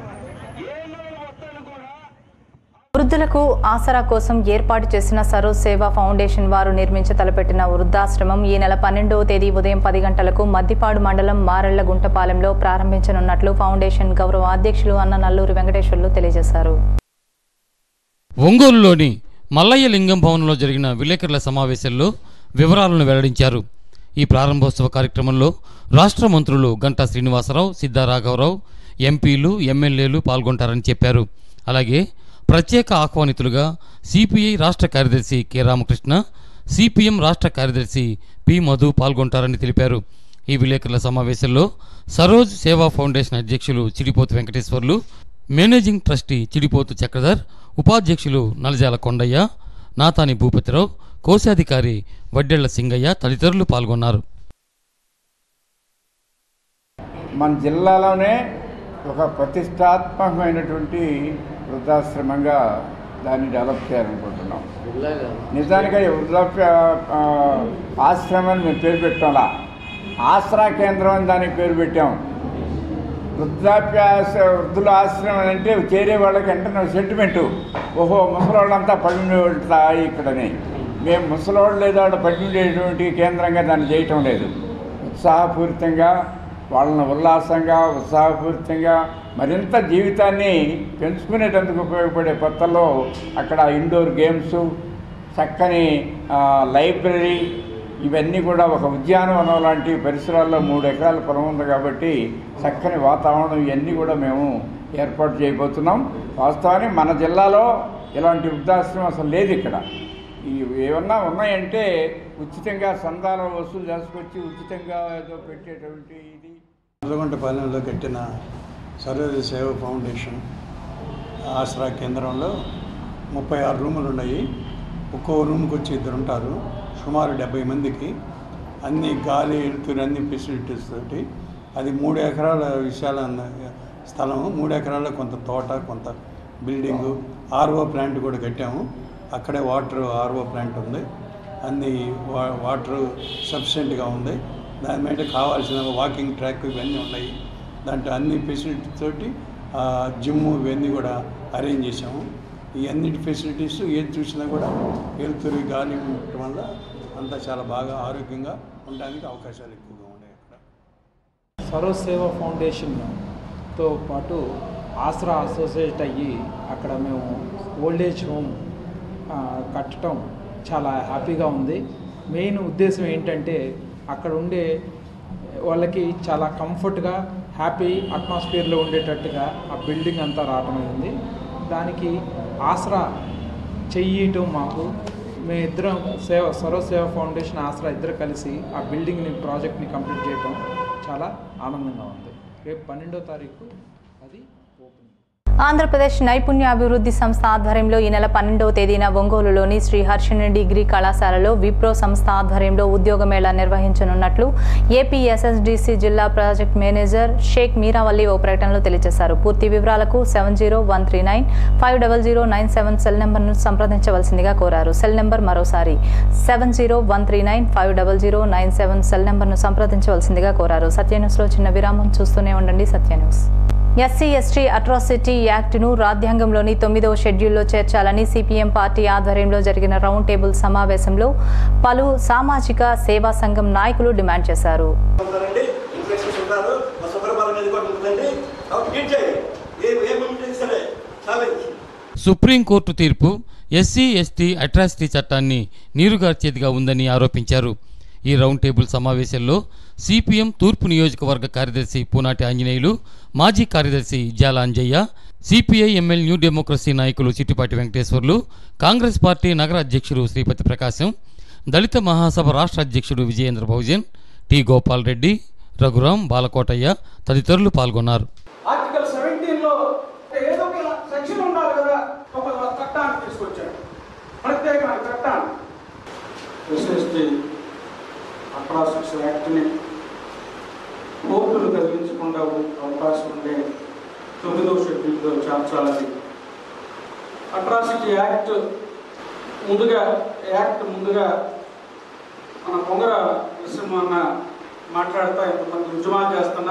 వృద్ధులకు ఆసరా కోసం ఏర్పాటు చేసిన సరోజ్ సేవా ఫౌండేషన్ వారు నిర్మించి తలపెట్టిన వృద్ధాశ్రమం ఈ నెల పన్నెండవ తేదీ ఉదయం పది గంటలకు మద్దిపాడు మండలం మారెళ్ల గుంటపాలెంలో ప్రారంభించనున్నట్లు ఫౌండేషన్ గౌరవ అధ్యక్షులు అన్న నల్లూరి వెంకటేశ్వర్లు తెలియజేశారు ఒంగోలులోని మల్లయ్య లింగం భవనంలో జరిగిన విలేకరుల సమావేశంలో వివరాలను వెల్లడించారు ఈ ప్రారంభోత్సవ కార్యక్రమంలో రాష్ట్ర మంత్రులు గంటా శ్రీనివాసరావు సిద్ధారాఘవరావు ఎంపీలు ఎమ్మెల్యేలు పాల్గొంటారని చెప్పారు అలాగే ప్రత్యేక ఆహ్వానితులుగా సిపిఐ రాష్ట్ర కార్యదర్శి కె రామకృష్ణ సిపిఎం రాష్ట్ర కార్యదర్శి పి మధు పాల్గొంటారని తెలిపారు ఈ విలేకరుల సమావేశంలో సరోజ్ సేవా ఫౌండేషన్ అధ్యక్షులు చిడిపోతు వెంకటేశ్వర్లు మేనేజింగ్ ట్రస్టీ చిడిపోతు చక్రధర్ ఉపాధ్యక్షులు నలజాల కొండయ్య నాతాని భూపతిరావు కోశాధికారి వడ్డెళ్ల సింగయ్య తదితరులు పాల్గొన్నారు మన జిల్లాలోనే ఒక ప్రతిష్టాత్మకమైనటువంటి వృద్ధాశ్రమంగా దాన్ని డెవలప్ చేయాలనుకుంటున్నాం నిజానికి అది వృద్ధాప్య ఆ, ఆశ్రమం అని మేము పేరు పెట్టాలా ఆసరా కేంద్రం అని దానికి పేరు పెట్టాం వృద్ధాప్య ఆశ్ర- వృద్ధుల ఆశ్రమం అంటే చేరే వాళ్ళకి వెంటనే సెంటిమెంటు ఓహో ముసలోళ్ళంతా పడి ఉంటాయి ఇక్కడని మేము ముసలోళ్ళు లేదా పడి ఉండేటువంటి కేంద్రంగా దాన్ని చేయటం లేదు ఉత్సాహపూరితంగా వాళ్ళని ఉల్లాసంగా ఉత్సాహపూరితంగా మరింత జీవితాన్ని పెంచుకునేటందుకు ఉపయోగపడే కొత్తలో అక్కడ ఇండోర్ గేమ్స్ చక్కని ఆ, లైబ్రరీ ఇవన్నీ కూడా ఒక ఉద్యానవనం లాంటి పరిసరాల్లో మూడు ఎకరాల పొలం ఉంది కాబట్టి చక్కని వాతావరణం ఇవన్నీ కూడా మేము ఏర్పాటు చేయబోతున్నాం వాస్తవానికి మన జిల్లాలో ఇలాంటి వృద్ధాశ్రమం అసలు లేదు ఇక్కడ ఈ ఏమన్నా ఉన్నాయంటే ఉచితంగా సందాలు వసూలు చేసుకొచ్చి ఉచితంగా ఏదో పెట్టేటువంటి ఇది నల్లగొండపాలెంలో కట్టిన సర్వోదయ సేవ ఫౌండేషన్ ఆసరా కేంద్రంలో ముప్పై ఆరు రూములు ఉన్నాయి ఒక్కో రూమ్కి వచ్చి ఇద్దరు ఉంటారు సుమారు డెబ్బై మందికి అన్ని గాలి వెలుతురు అన్ని ఫెసిలిటీస్ తోటి అది మూడు ఎకరాల విశాల స్థలం మూడు ఎకరాల కొంత తోట కొంత బిల్డింగు ఆర్ఓ ప్లాంట్ కూడా కట్టాము అక్కడే వాటర్ ఆర్ఓ ప్లాంట్ ఉంది అన్ని వా వాటర్ సఫిషియెంట్గా ఉంది దాని మీద కావాల్సిన వాకింగ్ ట్రాక్ ఇవన్నీ ఉన్నాయి దాంట్లో అన్ని ఫెసిలిటీ తోటి జిమ్ ఇవన్నీ కూడా అరేంజ్ చేసాము ఈ అన్నిటి ఫెసిలిటీస్ ఏది చూసినా కూడా వెలుతురు గాలి ఉండటం వల్ల అంతా చాలా బాగా ఆరోగ్యంగా ఉండడానికి అవకాశాలు ఎక్కువగా ఉన్నాయి అక్కడ సరోజ్ సేవ ఫౌండేషన్తో పాటు ఆసరా అసోసియేట్ అయ్యి అక్కడ మేము ఓల్డేజ్ హోమ్ ఆ, కట్టడం చాలా హ్యాపీగా ఉంది మెయిన్ ఉద్దేశం ఏంటంటే అక్కడ ఉండే వాళ్ళకి చాలా కంఫర్ట్గా హ్యాపీ అట్మాస్ఫియర్లో ఉండేటట్టుగా ఆ బిల్డింగ్ అంతా రావటం అయింది దానికి ఆసరా చెయ్యటం మాకు మేము ఇద్దరం సేవ సర్వ సేవ ఫౌండేషన్ ఆసరా ఇద్దరు కలిసి ఆ బిల్డింగ్ని ప్రాజెక్ట్ని కంప్లీట్ చేయటం చాలా ఆనందంగా ఉంది రేపు పన్నెండో తారీఖు అది ఓపెన్ ఆంధ్రప్రదేశ్ నైపుణ్యాభివృద్ధి సంస్థ ఆధ్వర్యంలో ఈ నెల పన్నెండవ తేదీన ఒంగోలులోని శ్రీ హర్షిణి డిగ్రీ కళాశాలలో విప్రో సంస్థ ఆధ్వర్యంలో ఉద్యోగ మేళా నిర్వహించనున్నట్లు ఏపీ ఎస్ఎస్డిసి జిల్లా ప్రాజెక్ట్ మేనేజర్ షేక్ మీరావల్లి ఓ ప్రకటనలో తెలియజేశారు పూర్తి వివరాలకు seven zero one three nine five double zero nine seven cell నెంబర్ను సంప్రదించవలసిందిగా కోరారు సెల్ నెంబర్ మరోసారి seven zero one three nine five double zero nine seven cell నెంబర్ను సంప్రదించవలసిందిగా కోరారు సత్య న్యూస్లో చిన్న విరామం చూస్తూనే ఉండండి Satya news SC ST atrocity యాక్ట్ను రాజ్యాంగంలోని తొమ్మిదవ షెడ్యూల్లో చేర్చాలని సిపిఎం పార్టీ ఆధ్వర్యంలో జరిగిన రౌండ్ టేబుల్ సమావేశంలో పలు సామాజిక సేవా సంఘం నాయకులు డిమాండ్ చేశారు ఉంటారండి ఇన్ఫెక్షన్స్ ఉంటారు మా శుభ్రపాలన మీద కూడా ఉంటుందండి కాబట్టి గీట్ చేయండి ఏ ఏ మూమెంట్ సరే ఛాలెంజ్ సుప్రీంకోర్టు తీర్పు ఎస్సీ ఎస్టీ అట్రాసిటీ చట్టాన్ని నీరుగార్చేదిగా ఉందని ఆరోపించారు ఈ రౌండ్ టేబుల్ సమావేశంలో సిపిఎం తూర్పు నియోజకవర్గ కార్యదర్శి పూనాటి ఆంజనేయులు మాజీ కార్యదర్శి Jala Anjaiah CPI ML New Democracy నాయకులు చిట్టిపాటి వెంకటేశ్వర్లు కాంగ్రెస్ పార్టీ నగర అధ్యక్షుడు శ్రీపతి ప్రకాశం దళిత మహాసభ రాష్ట్ర అధ్యక్షుడు విజయేంద్ర బహుజన్ టి గోపాల్ రెడ్డి రఘురాం బాలకోటయ్య తదితరులు పాల్గొన్నారు ఆర్టికల్ సెవెంటీన్ లో ఏదో ఒక సెక్షన్ ఉండాలి కదా ఒక చట్టాన్ని తీసుకొచ్చాడు ప్రత్యేకమైన చట్టాన్ని ఎస్ఎస్టీ అట్రాసిక్స్ యాక్ట్ని కోర్టులు కదిలించకుండా అవకాశం ఉండే తొమ్మిదవ షెడ్యూల్లో చేర్చాలని అట్రాసిటీ యాక్ట్ ముందుగా యాక్ట్ ముందుగా మన పొంగర నరసింహన్న మాట్లాడుతూ ఇంతమంది ఉద్యమాలు చేస్తున్నా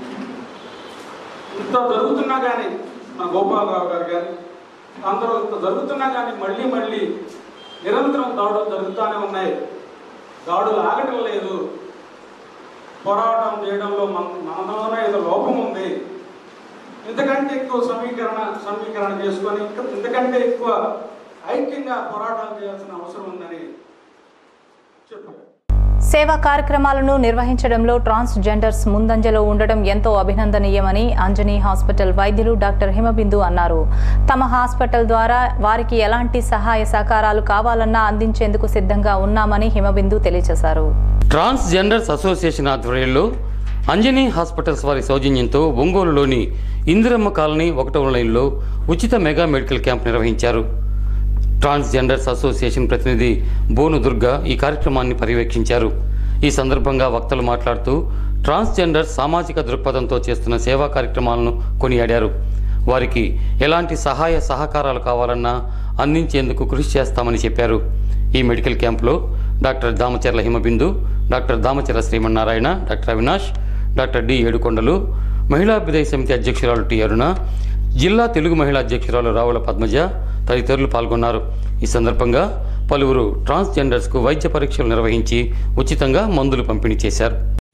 ఇంత జరుగుతున్నా కానీ మా గోపాలరావు గారు కానీ అందరూ ఇంత జరుగుతున్నా కానీ మళ్ళీ మళ్ళీ నిరంతరం దాడులు జరుగుతూనే ఉన్నాయి దాడులు ఆగటం లేదు పోరాటం చేయడంలో మన మనలోనే ఏదో లోపం ఉంది ఇంతకంటే ఎక్కువ సమీకరణ సమీకరణ చేసుకొని ఇంకా ఇంతకంటే ఎక్కువ ఐక్యంగా పోరాటాలు చేయాల్సిన అవసరం ఉందని చెప్పారు సేవా కార్యక్రమాలను నిర్వహించడంలో ట్రాన్స్జెండర్స్ ముందంజలో ఉండడం ఎంతో అభినందనీయమని అంజనీ హాస్పిటల్ వైద్యులు డాక్టర్ హిమబిందు అన్నారు తమ హాస్పిటల్ ద్వారా వారికి ఎలాంటి సహాయ సహకారాలు కావాలన్నా అందించేందుకు సిద్ధంగా ఉన్నామని హిమబిందు తెలియజేశారు ట్రాన్స్జెండర్స్ అసోసియేషన్ ఆధ్వర్యంలో అంజనీ హాస్పిటల్స్ వారి సౌజన్యంతో ఒంగోలులోని ఇందిరమ్మ కాలనీ ఒకటవ లైన్లో ఉచిత మెగా మెడికల్ క్యాంప్ నిర్వహించారు ట్రాన్స్జెండర్స్ అసోసియేషన్ ప్రతినిధి బోను దుర్గా ఈ కార్యక్రమాన్ని పర్యవేక్షించారు ఈ సందర్భంగా వక్తలు మాట్లాడుతూ ట్రాన్స్జెండర్స్ సామాజిక దృక్పథంతో చేస్తున్న సేవా కార్యక్రమాలను కొనియాడారు వారికి ఎలాంటి సహాయ సహకారాలు కావాలన్నా అందించేందుకు కృషి చేస్తామని చెప్పారు ఈ మెడికల్ క్యాంపులో doctor Damacharla Himabindu doctor Damacharla Srimannarayana doctor Avinash doctor D Yedukondalu మహిళా అభ్యుదయ సమితి అధ్యక్షురాలు టి అరుణ జిల్లా తెలుగు మహిళా అధ్యక్షురాలు రావుల పద్మజ తదితరులు పాల్గొన్నారు ఈ సందర్భంగా పలువురు ట్రాన్స్జెండర్స్కు వైద్య పరీక్షలు నిర్వహించి ఉచితంగా మందులు పంపిణీ చేశారు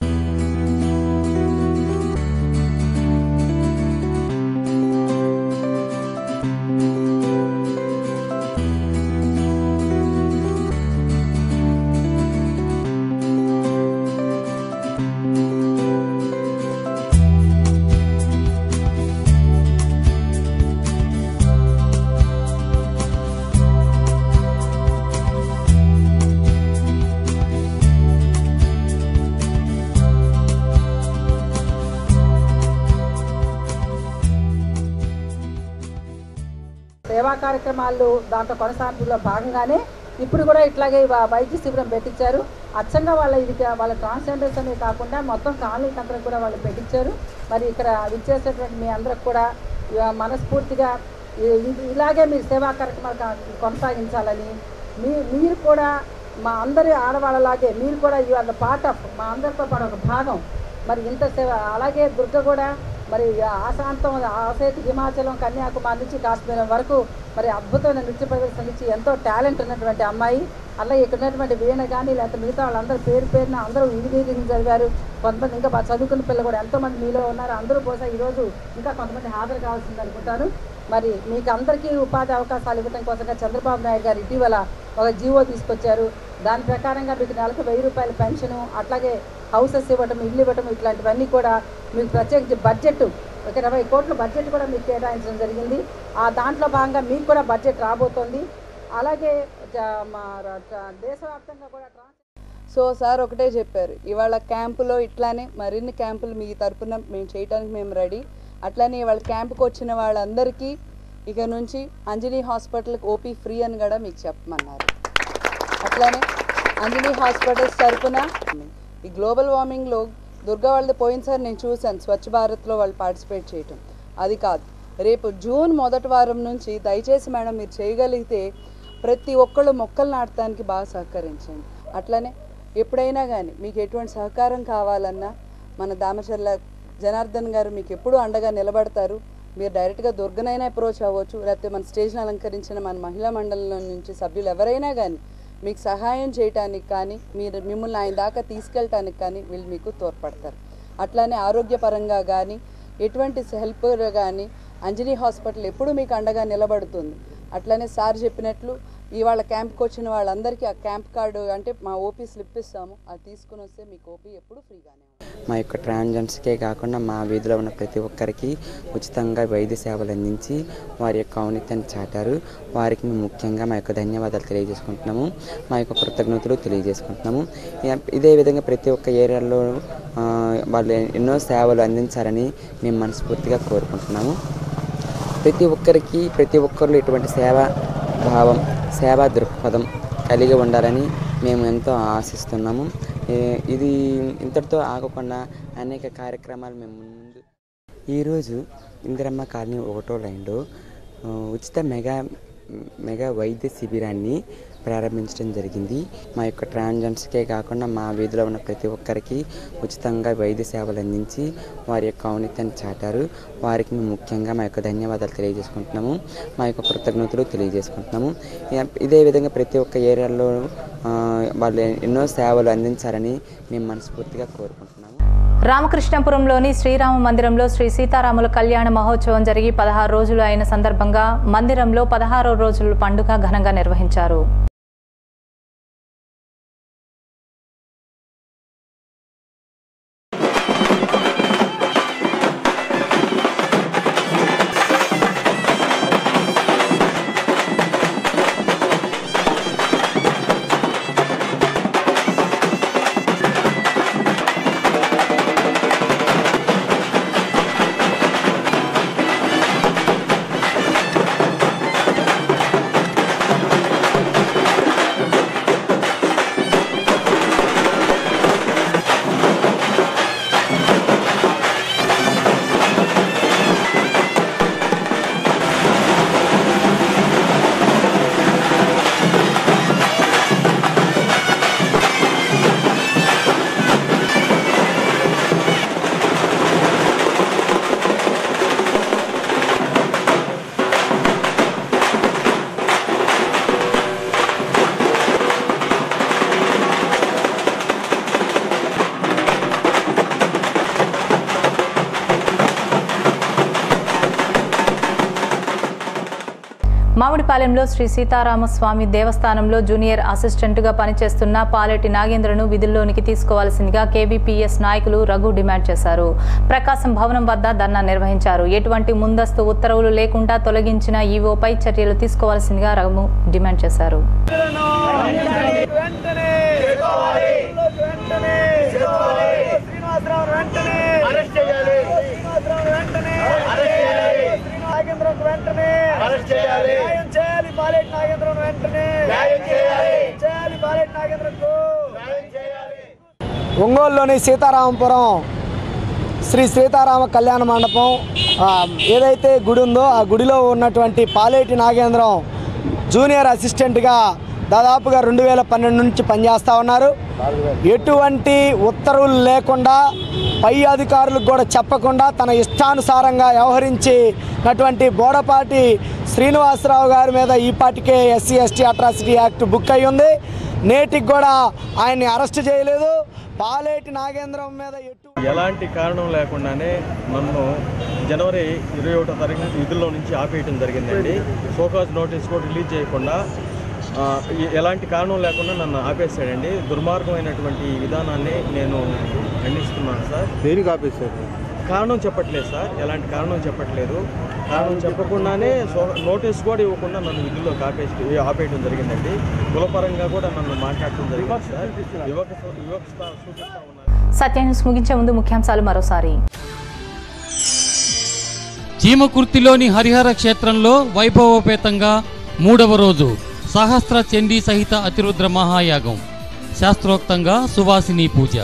సేవా కార్యక్రమాలు దాంట్లో కొనసాగింపులో భాగంగానే ఇప్పుడు కూడా ఇట్లాగే వా- వైద్య శిబిరం పెట్టించారు అచ్చంగా వాళ్ళ ఇది కా- వాళ్ళ ట్రాన్స్జెండర్స్ అనే కాకుండా మొత్తం కాలనీకి అందరికి కూడా వాళ్ళు పెట్టించారు మరి ఇక్కడ విచ్చేసేటువంటి మీ అందరికి కూడా ఇక మనస్ఫూర్తిగా ఇ- ఇ- ఇలాగే మీరు సేవా కార్యక్రమాలు కా- కొనసాగించాలని మీ మీరు కూడా మా అందరి ఆడవాళ్ళలాగే మీరు కూడా you are the part of మా అందరితో పాటు ఒక భాగం మరి ఇంత సేవ అలాగే దుర్గ కూడా మరి ఆశాంతం ఆసేతు హిమాచలం కన్యాకుమారి నుంచి కాశ్మీరం వరకు మరి అద్భుతమైన నృత్య ప్రదర్శన ఇచ్చి ఎంతో టాలెంట్ ఉన్నటువంటి అమ్మాయి అలాగే ఇక్కడ ఉన్నటువంటి వీణ కానీ లేకపోతే మిగతా వాళ్ళందరూ పేరు పేరున అందరూ ఇంజనీరింగ్ చదివారు కొంతమంది ఇంకా బాగా చదువుకున్న పిల్లలు కూడా ఎంతోమంది మీలో ఉన్నారు అందరూ బహుశా ఈరోజు ఇంకా కొంతమంది హాజరు కావాల్సింది అనుకుంటాను మరి మీకు అందరికీ ఉపాధి అవకాశాలు ఇవ్వడం కోసంగా చంద్రబాబు నాయుడు గారు ఇటీవల ఒక జీవో తీసుకొచ్చారు దాని ప్రకారంగా మీకు నెలకు వెయ్యి రూపాయల పెన్షను అట్లాగే హౌసెస్ ఇవ్వటం ఇల్లు ఇవ్వటం ఇట్లాంటివన్నీ కూడా మీకు ప్రత్యేకించి బడ్జెట్ ఒక ఇరవై కోట్ల బడ్జెట్ కూడా మీకు కేటాయించడం జరిగింది ఆ దాంట్లో భాగంగా మీకు కూడా బడ్జెట్ రాబోతోంది అలాగే జ- మా ర- జ- దేశవ్యాప్తంగా కూడా ట్రాన్స్ సో సార్ ఒకటే చెప్పారు ఇవాళ క్యాంపులో ఇట్లానే మరిన్ని క్యాంపులు మీ తరపున మేము చేయడానికి మేము రెడీ అట్లానే ఇవాళ క్యాంపుకి వచ్చిన వాళ్ళందరికీ ఇక నుంచి అంజనీ హాస్పిటల్కి ఓపీ ఫ్రీ అని కూడా మీకు చెప్పమన్నారు అట్లానే అంజనీ హాస్పిటల్స్ తరపున ఈ గ్లోబల్ వార్మింగ్లో దుర్గా వాళ్ళది పోయినసారి నేను చూశాను స్వచ్ఛ భారత్లో వాళ్ళు పార్టిసిపేట్ చేయటం అది కాదు రేపు జూన్ మొదటి వారం నుంచి దయచేసి మేడం మీరు చేయగలిగితే ప్రతి ఒక్కళ్ళు మొక్కలు నాటడానికి బాగా సహకరించండి అట్లనే ఎప్పుడైనా కానీ మీకు ఎటువంటి సహకారం కావాలన్నా మన దామచర్ల జనార్దన్ గారు మీకు ఎప్పుడూ అండగా నిలబడతారు మీరు డైరెక్ట్గా దుర్గనైనా అప్రోచ్ అవ్వచ్చు లేకపోతే మన స్టేజ్ని అలంకరించిన మన మహిళా మండలం నుంచి సభ్యులు ఎవరైనా కానీ మీకు సహాయం చేయటానికి కానీ మీరు మిమ్మల్ని ఆయన దాకా తీసుకెళ్ళటానికి కానీ వీళ్ళు మీకు తోడ్పడతారు అట్లానే ఆరోగ్యపరంగా కానీ ఎటువంటి హెల్ప్ కానీ అంజనీ హాస్పిటల్ ఎప్పుడు మీకు అండగా నిలబడుతుంది అట్లనే సార్ చెప్పినట్లు ఇవాళ క్యాంప్కి వచ్చిన వాళ్ళందరికీ ఆ క్యాంప్ కార్డు అంటే మా ఓపీ స్లిప్ ఇస్తాము అది తీసుకుని వస్తే మీకు ఓపీ ఎప్పుడు ఫ్రీగానే మా యొక్క ట్రాన్జెంట్స్కే కాకుండా మా వీధిలో ఉన్న ప్రతి ఒక్కరికి ఉచితంగా వైద్య సేవలు అందించి వారి యొక్క ఔన్నత్యాన్ని చాటారు వారికి మేము ముఖ్యంగా మా యొక్క ధన్యవాదాలు తెలియజేసుకుంటున్నాము మా యొక్క కృతజ్ఞతలు తెలియజేసుకుంటున్నాము ఇ- ఇదే విధంగా ప్రతి ఒక్క ఏరియాలో ఆ, వాళ్ళు ఎన్నో సేవలు అందించాలని మేము మనస్ఫూర్తిగా కోరుకుంటున్నాము ప్రతి ఒక్కరికి ప్రతి ఒక్కరిలో ఇటువంటి సేవా భావం సేవా దృక్పథం కలిగి ఉండాలని మేము ఎంతో ఆశిస్తున్నాము ఏ- ఇది ఇంతటితో ఆగకుండా అనేక కార్యక్రమాలు మేము ముందు ఈరోజు ఇందిరమ్మ కాలనీ ఒకటో లైన్లో ఆ, ఉచిత మెగా మెగా వైద్య శిబిరాన్ని ప్రారంభించడం జరిగింది మా యొక్క ట్రాన్జెంట్స్కే కాకుండా మా వీధిలో ఉన్న ప్రతి ఒక్కరికి ఉచితంగా వైద్య సేవలు అందించి వారి యొక్క ఔన్నత్యాన్ని చాటారు వారికి మేము ముఖ్యంగా మా యొక్క ధన్యవాదాలు తెలియజేసుకుంటున్నాము మా యొక్క కృతజ్ఞతలు తెలియజేసుకుంటున్నాము ఇ- ఇదే విధంగా ప్రతి ఒక్క ఏరియాలో ఆ, వాళ్ళు ఎన్నో సేవలు అందించాలని మేము మనస్ఫూర్తిగా కోరుకుంటున్నాము రామకృష్ణపురంలోని శ్రీరామ మందిరంలో శ్రీ సీతారాముల కళ్యాణ మహోత్సవం జరిగి పదహారు రోజులు అయిన సందర్భంగా మందిరంలో పదహారో రోజుల పండుగ ఘనంగా నిర్వహించారు మామిడిపాలెంలో శ్రీ సీతారామస్వామి దేవస్థానంలో జూనియర్ అసిస్టెంట్గా పనిచేస్తున్న పాలెటి నాగేంద్రను విధుల్లోనికి తీసుకోవాల్సిందిగా కేవీపీఎస్ నాయకులు రఘు డిమాండ్ చేశారు ప్రకాశం భవనం వద్ద ధర్నా నిర్వహించారు ఎటువంటి ముందస్తు ఉత్తర్వులు లేకుండా తొలగించిన ఈవోపై చర్యలు తీసుకోవాల్సిందిగా రఘు డిమాండ్ చేశారు శ్రీనివాసరావు వెంటనే అరెస్ట్ చేయాలి శ్రీనివాసరావు వెంటనే అరెస్ట్ చేయాలి నాగేంద్రం వెంటనే అరెస్ట్ చేయాలి న్యాయం చేయాలి బాలెట్ నాగేంద్రం వెంటనే న్యాయం చేయాలి చేయాలి బాలెట్ నాగేంద్రంకు న్యాయం చేయాలి ఒంగోలులోని సీతారామపురం శ్రీ సీతారామ కళ్యాణ మండపం ఆ, ఏదైతే గుడి ఉందో ఆ గుడిలో ఉన్నటువంటి పాలేటి నాగేంద్రం జూనియర్ అసిస్టెంట్గా దాదాపుగా రెండు వేల పన్నెండు నుంచి పనిచేస్తూ ఉన్నారు ఎటువంటి ఉత్తర్వులు లేకుండా పై అధికారులకు కూడా చెప్పకుండా తన ఇష్టానుసారంగా వ్యవహరించినటువంటి బోడపాటి శ్రీనివాసరావు గారి మీద ఈ పాటికే SC ST atrocity act book అయి ఉంది నేటికి కూడా ఆయన్ని అరెస్ట్ చేయలేదు పాలేటి నాగేంద్రం మీద ఎటు ఎలాంటి కారణం లేకుండానే నన్ను జనవరి ఇరవై ఒకటో తారీఖు విధుల్లో నుంచి ఆపేయడం జరిగిందండి షోకాజ్ నోటీస్ కూడా రిలీజ్ చేయకుండా ఆ, ఎ- ఎలాంటి కారణం లేకుండా నన్ను ఆపేశాడండి దుర్మార్గమైనటువంటి ఈ విధానాన్ని నేను ఖండిస్తున్నాను సార్ దేనికి ఆపేశారు కారణం చెప్పట్లేదు సార్ ఎలాంటి కారణం చెప్పట్లేదు కారణం చెప్పకుండానే సో నోటీస్ కూడా ఇవ్వకుండా నన్ను విధుల్లో ఆపేసి ఆపేయడం జరిగిందండి కులపరంగా కూడా నన్ను మాట్లాడటం జరిగింది సార్ యువక యువక సూచిస్తా ఉన్నారు సత్య న్యూస్ ముగించే ముందు ముఖ్యాంశాలు మరోసారి చీమకుర్తిలోని హరిహర క్షేత్రంలో వైభవోపేతంగా మూడవ రోజు సహస్ర చండీ సహిత అతిరుద్ర మహాయాగం శాస్త్రోక్తంగా సువాసిని పూజ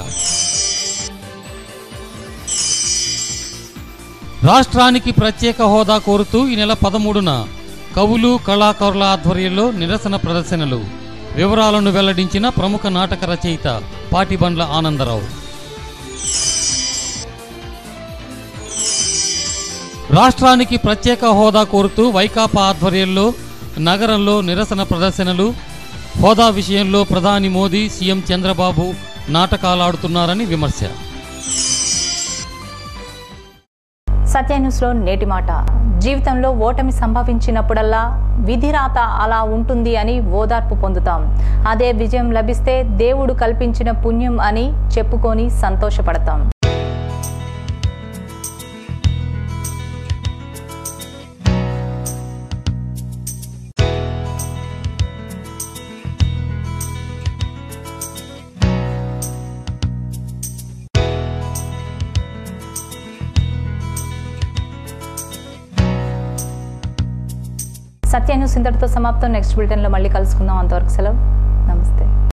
రాష్ట్రానికి ప్రత్యేక హోదా కోరుతూ ఈ నెల పదమూడున కవులు కళాకారుల ఆధ్వర్యంలో నిరసన ప్రదర్శనలు వివరాలను వెల్లడించిన ప్రముఖ నాటక రచయిత పాటిబండ్ల ఆనందరావు రాష్ట్రానికి ప్రత్యేక హోదా కోరుతూ వైకాపా ఆధ్వర్యంలో నగరంలో నిరసన ప్రదర్శనలు హోదా విషయంలో ప్రధాని మోదీ సీఎం చంద్రబాబు నాటకాలాడుతున్నారని విమర్శ సత్య న్యూస్లో నేటి మాట జీవితంలో ఓటమి సంభవించినప్పుడల్లా విధిరాత అలా ఉంటుంది అని ఓదార్పు పొందుతాం అదే విజయం లభిస్తే దేవుడు కల్పించిన పుణ్యం అని చెప్పుకొని సంతోషపడతాం సత్య న్యూస్ ఇంతటితో సమాప్తం నెక్స్ట్ బులెటిన్లో మళ్ళీ కలుసుకుందాం అంతవరకు సెలవు నమస్తే